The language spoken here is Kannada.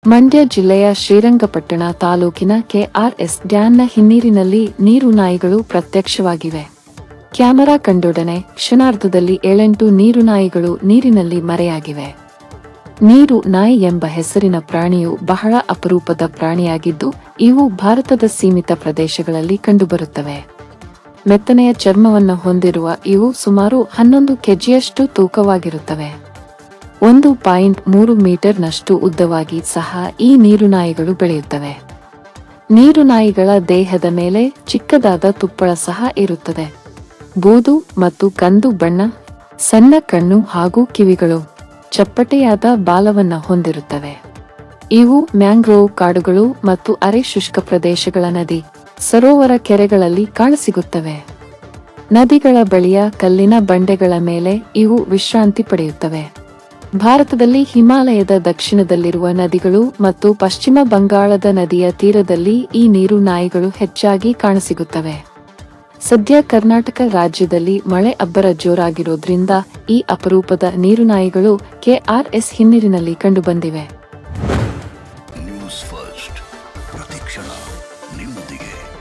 ಮಂಡ್ಯ ಜಿಲ್ಲೆಯ ಶ್ರೀರಂಗಪಟ್ಟಣ ತಾಲೂಕಿನ ಕೆಆರ್ಎಸ್ ಡ್ಯಾಂನ ಹಿನ್ನೀರಿನಲ್ಲಿ ನೀರು ನಾಯಿಗಳು ಪ್ರತ್ಯಕ್ಷವಾಗಿವೆ ಕ್ಯಾಮೆರಾ ಕಂಡೊಡನೆ ಕ್ಷಣಾರ್ಧದಲ್ಲಿ ಏಳೆಂಟು ನೀರು ನಾಯಿಗಳು ನೀರಿನಲ್ಲಿ ಮರೆಯಾಗಿವೆ ನೀರು ನಾಯಿ ಎಂಬ ಹೆಸರಿನ ಪ್ರಾಣಿಯು ಬಹಳ ಅಪರೂಪದ ಪ್ರಾಣಿಯಾಗಿದ್ದು ಇವು ಭಾರತದ ಸೀಮಿತ ಪ್ರದೇಶಗಳಲ್ಲಿ ಕಂಡುಬರುತ್ತವೆ ಮೆತ್ತನೆಯ ಚರ್ಮವನ್ನು ಹೊಂದಿರುವ ಇವು ಸುಮಾರು ಹನ್ನೊಂದು ಕೆಜಿಯಷ್ಟು ತೂಕವಾಗಿರುತ್ತವೆ ಒಂದು ಪಾಯಿಂಟ್ ಮೂರು ಮೀಟರ್ನಷ್ಟು ಉದ್ದವಾಗಿ ಸಹ ಈ ನೀರುನಾಯಿಗಳು ಬೆಳೆಯುತ್ತವೆ ನೀರುನಾಯಿಗಳ ದೇಹದ ಮೇಲೆ ಚಿಕ್ಕದಾದ ತುಪ್ಪಳ ಸಹ ಇರುತ್ತದೆ ಬೂದು ಮತ್ತು ಕಂದು ಬಣ್ಣ ಸಣ್ಣ ಕಣ್ಣು ಹಾಗೂ ಕಿವಿಗಳು ಚಪ್ಪಟೆಯಾದ ಬಾಲವನ್ನ ಹೊಂದಿರುತ್ತವೆ ಇವು ಮ್ಯಾಂಗ್ರೋವ್ ಕಾಡುಗಳು ಮತ್ತು ಅರೆ ಶುಷ್ಕ ಪ್ರದೇಶಗಳ ನದಿ ಸರೋವರ ಕೆರೆಗಳಲ್ಲಿ ಕಾಣಸಿಗುತ್ತವೆ ನದಿಗಳ ಬಳಿಯ ಕಲ್ಲಿನ ಬಂಡೆಗಳ ಮೇಲೆ ಇವು ವಿಶ್ರಾಂತಿ ಪಡೆಯುತ್ತವೆ ಭಾರತದಲ್ಲಿ ಹಿಮಾಲಯದ ದಕ್ಷಿಣದಲ್ಲಿರುವ ನದಿಗಳು ಮತ್ತು ಪಶ್ಚಿಮ ಬಂಗಾಳದ ನದಿಯ ತೀರದಲ್ಲಿ ಈ ನೀರು ನಾಯಿಗಳು ಹೆಚ್ಚಾಗಿ ಕಾಣಸಿಗುತ್ತವೆ ಸದ್ಯ ಕರ್ನಾಟಕ ರಾಜ್ಯದಲ್ಲಿ ಮಳೆ ಅಬ್ಬರ ಜೋರಾಗಿರೋದ್ರಿಂದ ಈ ಅಪರೂಪದ ನೀರುನಾಯಿಗಳು ಕೆಆರ್ಎಸ್ ಹಿನ್ನೀರಿನಲ್ಲಿ ಕಂಡುಬಂದಿವೆ ನ್ಯೂಸ್ ಫಸ್ಟ್ ಪ್ರತಿಕ್ಷಣ ನಿಮ್ಮೊಂದಿಗೆ